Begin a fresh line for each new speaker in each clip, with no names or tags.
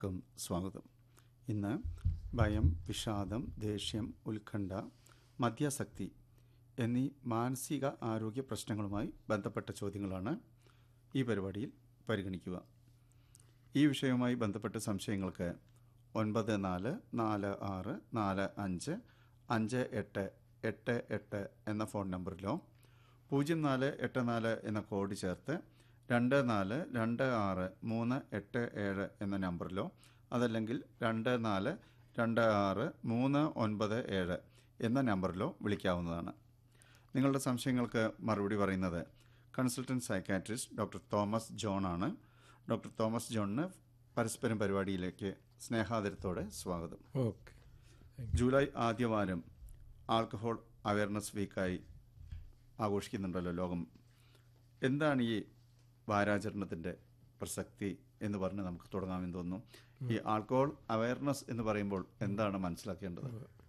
ക്കും സ്വാഗതം ഇന്ന് ഭയം വിഷാദം ദേഷ്യം ഉത്കണ്ഠ മദ്യാസക്തി എന്നീ മാനസിക ആരോഗ്യ പ്രശ്നങ്ങളുമായി ബന്ധപ്പെട്ട ചോദ്യങ്ങളാണ് ഈ പരിപാടിയിൽ പരിഗണിക്കുക ഈ വിഷയവുമായി ബന്ധപ്പെട്ട സംശയങ്ങൾക്ക് ഒൻപത് നാല് നാല് ആറ് നാല് അഞ്ച് അഞ്ച് എട്ട് എട്ട് എട്ട് എന്ന ഫോൺ നമ്പറിലോ പൂജ്യം നാല് എട്ട് നാല് എന്ന കോഡ് ചേർത്ത് രണ്ട് നാല് രണ്ട് ആറ് മൂന്ന് എട്ട് ഏഴ് എന്ന നമ്പറിലോ അതല്ലെങ്കിൽ രണ്ട് നാല് രണ്ട് ആറ് മൂന്ന് ഒൻപത് ഏഴ് എന്ന നമ്പറിലോ വിളിക്കാവുന്നതാണ് നിങ്ങളുടെ സംശയങ്ങൾക്ക് മറുപടി പറയുന്നത് consultant psychiatrist doctor Thomas John ആണ് ഡോക്ടർ തോമസ് ജോണിന് പരസ്പരം പരിപാടിയിലേക്ക് സ്നേഹാദരത്തോടെ സ്വാഗതം
ഓക്കെ
ജൂലൈ ആദ്യവാരം ആൽക്കഹോൾ അവയർനെസ് വീക്കായി ആഘോഷിക്കുന്നുണ്ടല്ലോ ലോകം എന്താണ് ഈ വാരാചരണത്തിൻ്റെ പ്രസക്തി എന്ന് പറഞ്ഞ് നമുക്ക് തുടങ്ങാമെന്ന് തോന്നുന്നു ഈ ആൽക്കഹോൾ അവയർനെസ് എന്ന് പറയുമ്പോൾ എന്താണ് മനസ്സിലാക്കേണ്ടത്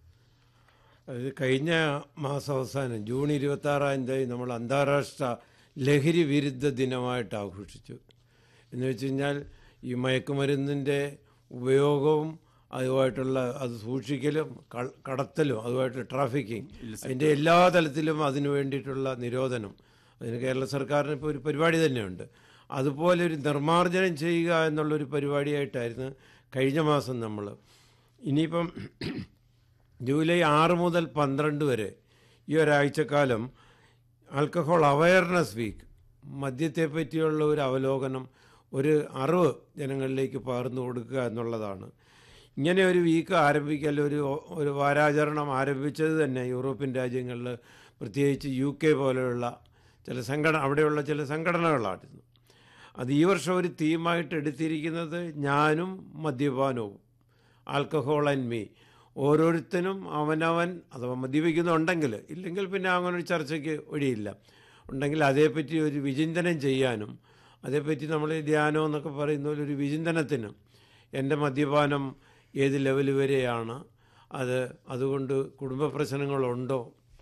അത് കഴിഞ്ഞ മാസം അവസാനം ജൂൺ ഇരുപത്തി ആറാം തീയതി നമ്മൾ അന്താരാഷ്ട്ര ലഹരി വിരുദ്ധ ദിനമായിട്ട് ആഘോഷിച്ചു എന്ന് വെച്ച് കഴിഞ്ഞാൽ ഈ മയക്കുമരുന്നിൻ്റെ ഉപയോഗവും അതുമായിട്ടുള്ള അത് സൂക്ഷിക്കലും ക- കടത്തലും അതുമായിട്ട് ട്രാഫിക്കിംഗ് അതിൻ്റെ എല്ലാ തലത്തിലും അതിനു വേണ്ടിയിട്ടുള്ള നിരോധനം അതിന് കേരള സർക്കാരിന് ഇപ്പോൾ ഒരു പരിപാടി തന്നെയുണ്ട് അതുപോലെ ഒരു നിർമ്മാർജ്ജനം ചെയ്യുക എന്നുള്ളൊരു പരിപാടിയായിട്ടായിരുന്നു കഴിഞ്ഞ മാസം നമ്മൾ ഇനിയിപ്പം ജൂലൈ ആറ് മുതൽ പന്ത്രണ്ട് വരെ ഈ ഒരാഴ്ചക്കാലം ആൽക്കഹോൾ അവയർനെസ് വീക്ക് മദ്യത്തെ പറ്റിയുള്ള ഒരു അവലോകനം ഒരു അറിവ് ജനങ്ങളിലേക്ക് പകർന്നു കൊടുക്കുക എന്നുള്ളതാണ് ഇങ്ങനെ ഒരു വീക്ക് ആരംഭിക്കൽ ഒരു ഒരു വാരാചരണം ആരംഭിച്ചത് തന്നെ യൂറോപ്യൻ രാജ്യങ്ങളിൽ പ്രത്യേകിച്ച് യു കെ പോലെയുള്ള ചില സംഘടന അവിടെയുള്ള ചില സംഘടനകളായിരുന്നു അത് ഈ വർഷം ഒരു തീമായിട്ട് എടുത്തിരിക്കുന്നത് ഞാനും മദ്യപാനവും ആൽക്കഹോൾ ആൻഡ് മീ ഓരോരുത്തരും അവനവൻ അഥവാ മദ്യപിക്കുന്നുണ്ടെങ്കിൽ ഇല്ലെങ്കിൽ പിന്നെ അങ്ങനെ ഒരു ചർച്ചയ്ക്ക് വഴിയില്ല ഉണ്ടെങ്കിൽ അതേപ്പറ്റി ഒരു വിചിന്തനം ചെയ്യാനും അതേപ്പറ്റി നമ്മൾ ധ്യാനം എന്നൊക്കെ പറയുന്ന പോലെ ഒരു വിചിന്തനത്തിനും എൻ്റെ മദ്യപാനം ഏത് ലെവൽ വരെയാണ് അത് അതുകൊണ്ട് കുടുംബ പ്രശ്നങ്ങളുണ്ടോ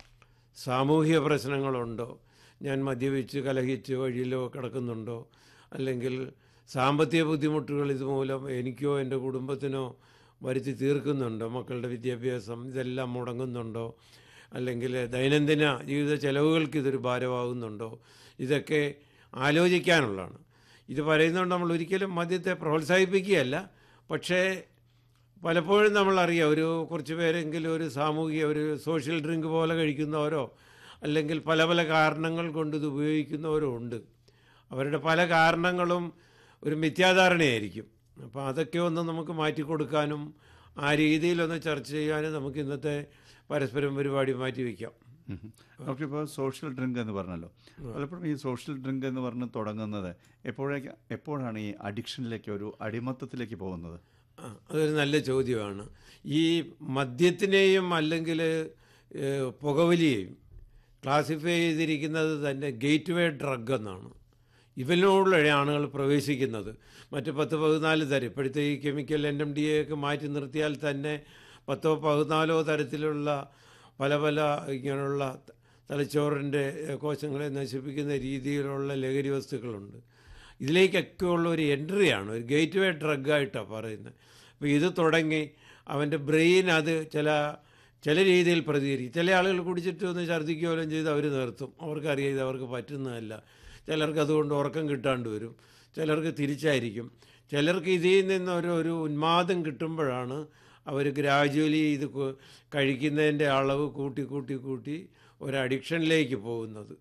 സാമൂഹിക പ്രശ്നങ്ങളുണ്ടോ ഞാൻ മദ്യപിച്ച് കലഹിച്ച് വഴിയിലോ കിടക്കുന്നുണ്ടോ അല്ലെങ്കിൽ സാമ്പത്തിക ബുദ്ധിമുട്ടുകൾ ഇതുമൂലം എനിക്കോ എൻ്റെ കുടുംബത്തിനോ വരുത്തി തീർക്കുന്നുണ്ടോ മക്കളുടെ വിദ്യാഭ്യാസം ഇതെല്ലാം മുടങ്ങുന്നുണ്ടോ അല്ലെങ്കിൽ ദൈനംദിന ജീവിത ചെലവുകൾക്ക് ഇതൊരു ഭാരമാകുന്നുണ്ടോ ഇതൊക്കെ ആലോചിക്കാനുള്ളതാണ് ഇത് പറയുന്നതുകൊണ്ട് നമ്മൾ ഒരിക്കലും മദ്യത്തെ പ്രോത്സാഹിപ്പിക്കുകയല്ല പക്ഷേ പലപ്പോഴും നമ്മളറിയാം ഒരു കുറച്ച് പേരെങ്കിലും ഒരു സാമൂഹിക ഒരു സോഷ്യൽ ഡ്രിങ്ക് പോലെ കഴിക്കുന്നവരോ അല്ലെങ്കിൽ പല പല കാരണങ്ങൾ കൊണ്ട് ഇത് ഉപയോഗിക്കുന്നവരോ ഉണ്ട് അവരുടെ പല കാരണങ്ങളും ഒരു മിഥ്യാധാരണയായിരിക്കും അപ്പോൾ അതൊക്കെ ഒന്ന് നമുക്ക് മാറ്റി കൊടുക്കാനും ആ രീതിയിലൊന്ന് ചർച്ച ചെയ്യാനും നമുക്ക് ഇന്നത്തെ പരസ്പരം പരിപാടി മാറ്റി വയ്ക്കാം
ഡോക്ടർ ഇപ്പോൾ സോഷ്യൽ ഡ്രിങ്ക് എന്ന് പറഞ്ഞല്ലോ പലപ്പോഴും ഈ സോഷ്യൽ ഡ്രിങ്ക് എന്ന് പറഞ്ഞ് തുടങ്ങുന്നത് എപ്പോഴേക്ക് എപ്പോഴാണ് ഈ അഡിക്ഷനിലേക്ക് ഒരു അടിമത്തത്തിലേക്ക് പോകുന്നത്
ആ, അതൊരു നല്ല ചോദ്യമാണ് ഈ മദ്യത്തിനെയും അല്ലെങ്കിൽ ഏഹ്, പുകവലിയെയും ക്ലാസിഫൈ ചെയ്തിരിക്കുന്നത് തന്നെ ഗേറ്റ് വേ ഡ്രഗ് എന്നാണ് ഇവനോടുള്ള ആളുകൾ പ്രവേശിക്കുന്നത് മറ്റ് പത്ത് പതിനാല് തരം ഇപ്പോഴത്തെ ഈ chemical N M D A ഒക്കെ മാറ്റി നിർത്തിയാൽ തന്നെ പത്തോ പതിനാലോ തരത്തിലുള്ള പല പല ഇങ്ങനെയുള്ള തലച്ചോറിൻ്റെ ഏഹ്, കോശങ്ങളെ നശിപ്പിക്കുന്ന രീതിയിലുള്ള ലഹരി വസ്തുക്കളുണ്ട് ഇതിലേക്കൊക്കെ ഉള്ള ഒരു എൻട്രിയാണ് ഒരു ഗേറ്റ് വേ ഡ്രഗായിട്ടാണ് പറയുന്നത് അപ്പോൾ ഇത് തുടങ്ങി അവൻ്റെ ബ്രെയിൻ അത് ചില ചില രീതിയിൽ പ്രതികരിക്കും ചില ആളുകൾ കുടിച്ചിട്ട് ഒന്ന് ഛർദ്ദിക്കുകയോ ചെയ്ത് അവർ നിർത്തും അവർക്കറിയാം ഇത് അവർക്ക് പറ്റുന്നതല്ല ചിലർക്ക് അതുകൊണ്ട് ഉറക്കം കിട്ടാണ്ട് വരും ചിലർക്ക് തിരിച്ചായിരിക്കും ചിലർക്ക് ഇതിൽ നിന്ന് ഒരു ഒരു ഉന്മാദം കിട്ടുമ്പോഴാണ് അവർ ഗ്രാജുവലി ഇത് കു- കഴിക്കുന്നതിൻ്റെ അളവ് കൂട്ടി കൂട്ടി കൂട്ടി ഒരു അഡിക്ഷനിലേക്ക് പോകുന്നത്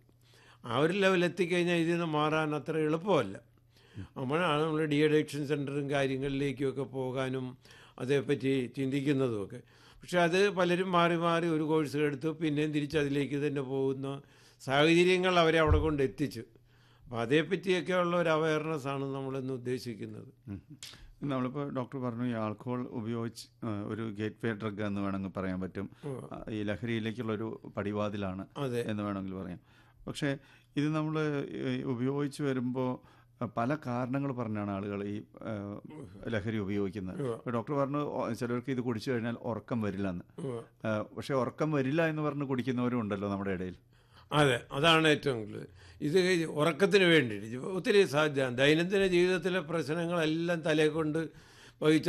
ആ ഒരു ലെവൽ എത്തിക്കഴിഞ്ഞാൽ ഇതിൽ നിന്ന് മാറാൻ അത്ര എളുപ്പമല്ല അപ്പോഴാണ് നമ്മൾ ഡി അഡിക്ഷൻ സെൻറ്ററും കാര്യങ്ങളിലേക്കും ഒക്കെ പോകാനും അതേപ്പറ്റി ചിന്തിക്കുന്നതുമൊക്കെ പക്ഷെ അത് പലരും മാറി മാറി ഒരു കോഴ്സ് എടുത്തു പിന്നെയും തിരിച്ച് അതിലേക്ക് തന്നെ പോകുന്ന സാഹചര്യങ്ങൾ അവരെ അവിടെ കൊണ്ട് എത്തിച്ചു അപ്പോൾ അതേപ്പറ്റിയൊക്കെ ഉള്ള ഒരു അവയർനെസ് ആണ് നമ്മളിന്ന് ഉദ്ദേശിക്കുന്നത്
ഉം. നമ്മളിപ്പോൾ ഡോക്ടർ പറഞ്ഞു ഈ ആൽക്കഹോൾ ഉപയോഗിച്ച് ആ, ഒരു ഗേറ്റ് വേ ഡ്രഗ് എന്ന് വേണമെങ്കിൽ പറയാൻ പറ്റും ആ, ഈ ലഹരിയിലേക്കുള്ള ഒരു പടിവാതിലാണ്
അതെ
എന്ന് വേണമെങ്കിൽ പറയാം പക്ഷേ ഇത് നമ്മൾ ഉപയോഗിച്ച് വരുമ്പോൾ പല കാരണങ്ങൾ പറഞ്ഞാണ് ആളുകൾ ഈ ആ, ലഹരി ഉപയോഗിക്കുന്നത് ഇപ്പോൾ ഡോക്ടർ പറഞ്ഞു "ഓ, ചിലർക്ക് ഇത് കുടിച്ചു കഴിഞ്ഞാൽ ഉറക്കം വരില്ല എന്ന്
ഉവ്വ്.
പക്ഷേ ഉറക്കം വരില്ല എന്ന് പറഞ്ഞ് കുടിക്കുന്നവരും ഉണ്ടല്ലോ നമ്മുടെ ഇടയിൽ
അതെ അതാണ് ഏറ്റവും കൂടുതൽ ഇത് ഉറക്കത്തിന് വേണ്ടിയിട്ട് ഒത്തിരി സാധ്യത ദൈനംദിന ജീവിതത്തിലെ പ്രശ്നങ്ങളെല്ലാം തലയെ കൊണ്ട് വഹിച്ച